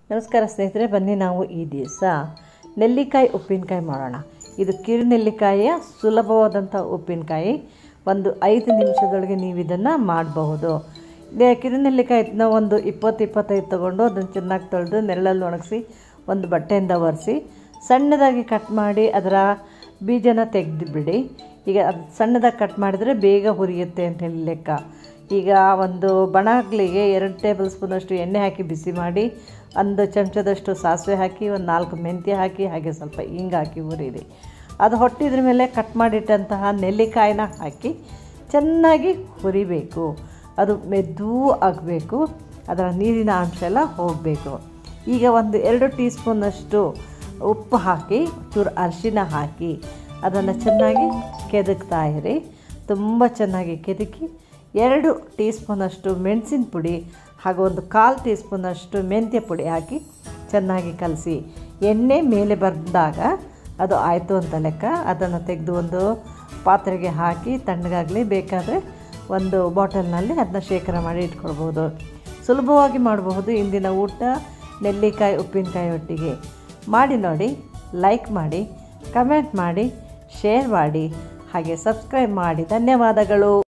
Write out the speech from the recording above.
ನಮಸ್ಕಾರ ಸ್ನೇಹಿತರೆ ಬನ್ನಿ ನಾವು ಈ ದಿವಸ ನೆಲ್ಲಿಕಾಯಿ ಉಪ್ಪಿನಕಾಯಿ ಮಾಡೋಣ ಇದು ಕಿರು ನೆಲ್ಲಿಕಾಯಿಯ ಸುಲಭವಾದಂಥ ಉಪ್ಪಿನಕಾಯಿ ಒಂದು ಐದು ನಿಮಿಷದೊಳಗೆ ನೀವು ಇದನ್ನು ಮಾಡಬಹುದು ಇದೇ ಕಿರು ನೆಲ್ಲಿಕಾಯಿನ ಒಂದು ಇಪ್ಪತ್ತು ಇಪ್ಪತ್ತೈದು ತೊಗೊಂಡು ಅದನ್ನು ಚೆನ್ನಾಗಿ ತೊಳೆದು ನೆರಳಲ್ಲಿ ಒಣಗಿಸಿ ಒಂದು ಬಟ್ಟೆಯಿಂದ ಒರೆಸಿ ಸಣ್ಣದಾಗಿ ಕಟ್ ಮಾಡಿ ಅದರ ಬೀಜನ ತೆಗೆದು ಬಿಡಿ ಈಗ ಅದು ಸಣ್ಣದಾಗಿ ಕಟ್ ಮಾಡಿದರೆ ಬೇಗ ಹುರಿಯುತ್ತೆ ಅಂತ ಹೇಳಿ ಲೆಕ್ಕ ಈಗ ಒಂದು ಬಣಗ್ಲಿಗೆ ಎರಡು ಟೇಬಲ್ ಸ್ಪೂನಷ್ಟು ಎಣ್ಣೆ ಹಾಕಿ ಬಿಸಿ ಮಾಡಿ ಒಂದು ಚಮಚದಷ್ಟು ಸಾಸಿವೆ ಹಾಕಿ ಒಂದು ನಾಲ್ಕು ಮೆಂತ್ಯ ಹಾಕಿ ಹಾಗೆ ಸ್ವಲ್ಪ ಹಿಂಗೆ ಹಾಕಿ ಹುರಿರಿ ಅದು ಹೊಟ್ಟಿದ್ರ ಮೇಲೆ ಕಟ್ ಮಾಡಿಟ್ಟಂತಹ ನೆಲ್ಲಿಕಾಯಿನ ಹಾಕಿ ಚೆನ್ನಾಗಿ ಹುರಿಬೇಕು ಅದು ಮೆದ್ದೂ ಆಗಬೇಕು ಅದರ ನೀರಿನ ಅಂಶ ಎಲ್ಲ ಹೋಗಬೇಕು ಈಗ ಒಂದು ಎರಡು ಟೀ ಸ್ಪೂನಷ್ಟು ಉಪ್ಪು ಹಾಕಿ ಚೂರು ಅರಿಶಿನ ಹಾಕಿ ಅದನ್ನು ಚೆನ್ನಾಗಿ ಕೆದಕ್ತಾ ಇರಿ ತುಂಬ ಚೆನ್ನಾಗಿ ಕೆದಕಿ ಎರಡು ಟೀ ಸ್ಪೂನಷ್ಟು ಮೆಣಸಿನ ಪುಡಿ ಹಾಗೂ ಒಂದು ಕಾಲು ಟೀ ಸ್ಪೂನಷ್ಟು ಮೆಂತ್ಯ ಪುಡಿ ಹಾಕಿ ಚೆನ್ನಾಗಿ ಕಲಸಿ ಎಣ್ಣೆ ಮೇಲೆ ಬಂದಾಗ ಅದು ಆಯಿತು ಅಂತ ಲೆಕ್ಕ ಅದನ್ನು ತೆಗೆದು ಒಂದು ಪಾತ್ರೆಗೆ ಹಾಕಿ ತಣ್ಣಗಾಗಲಿ ಬೇಕಾದರೆ ಒಂದು ಬಾಟಲ್ನಲ್ಲಿ ಅದನ್ನ ಶೇಖರ ಮಾಡಿ ಇಟ್ಕೊಳ್ಬೋದು ಸುಲಭವಾಗಿ ಮಾಡಬಹುದು ಇಂದಿನ ಊಟ ನೆಲ್ಲಿಕಾಯಿ ಉಪ್ಪಿನಕಾಯಿ ಒಟ್ಟಿಗೆ ಮಾಡಿ ನೋಡಿ ಲೈಕ್ ಮಾಡಿ ಕಮೆಂಟ್ ಮಾಡಿ ಶೇರ್ ಮಾಡಿ ಹಾಗೆ ಸಬ್ಸ್ಕ್ರೈಬ್ ಮಾಡಿ ಧನ್ಯವಾದಗಳು